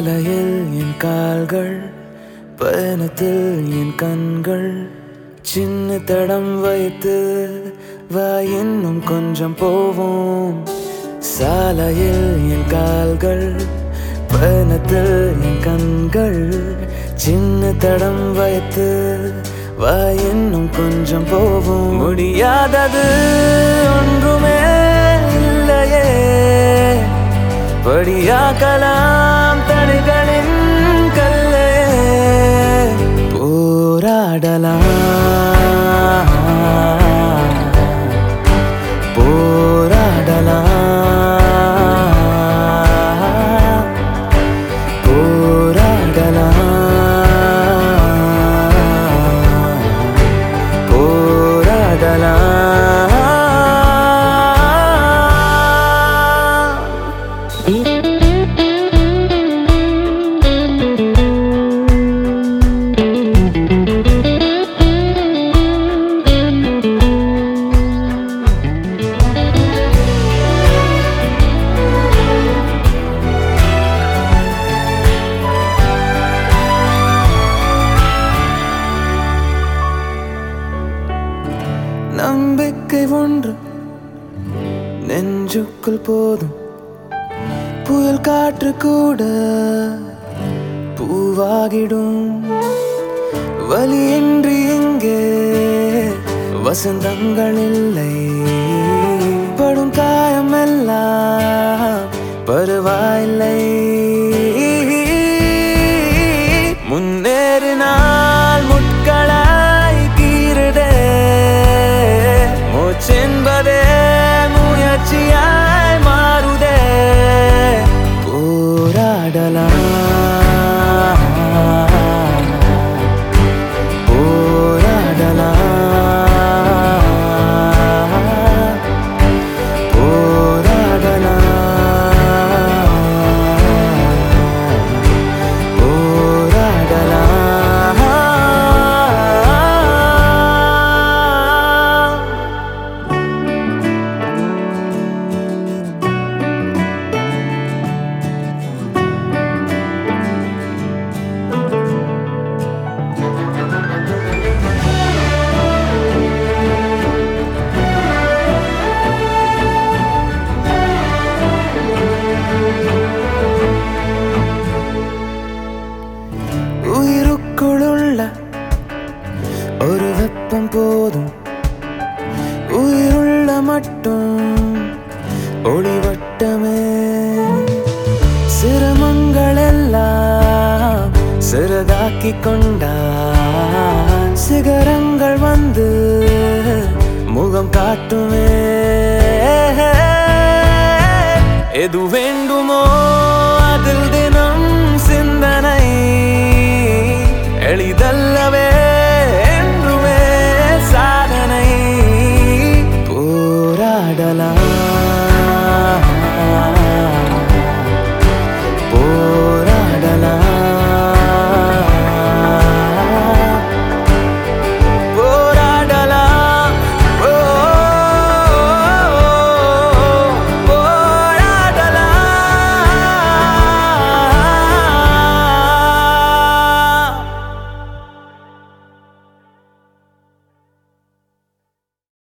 சாலையில் என் கால்கள் பயணத்தில் என் கண்கள் சின்ன தடம் வைத்து வா இன்னும் கொஞ்சம் போவோம் சாலையில் என் கால்கள் பயணத்தில் என் கண்கள் சின்ன தடம் வைத்து வா இன்னும் கொஞ்சம் போவோம் முடியாதது ஒன்றுமே இல்லையே படியாக்கலாம் தடைகளின் கல்லே போராடலாம் போராடலாம் போராடலாம் போராடலாம் நம்பிக்கை ஒன்று நெஞ்சுக்குள் போதும் புயல் காற்று கூட பூவாகிடும் வலியின்றி இங்கே வசந்தங்கள் இல்லை படும் காயம் எல்லாம் பரவாயில்லை முன்னேறினால் முட்களாய் கீரிடே மூச்சென்பதே முயற்சியாய் மாறுதே போராடலாம் போராடலாம் போராடலாம் போராடலாம் உயிருக்குள்ள ஒரு வெப்பம் போதும் உயிருள்ள மட்டும் ஒளிவட்டமே சிரமங்கள் எல்லாம் சிறகாக்கி கொண்டான் சிகரங்கள் வந்து முகம் காட்டுமே எது வேண்டுமோ அதில்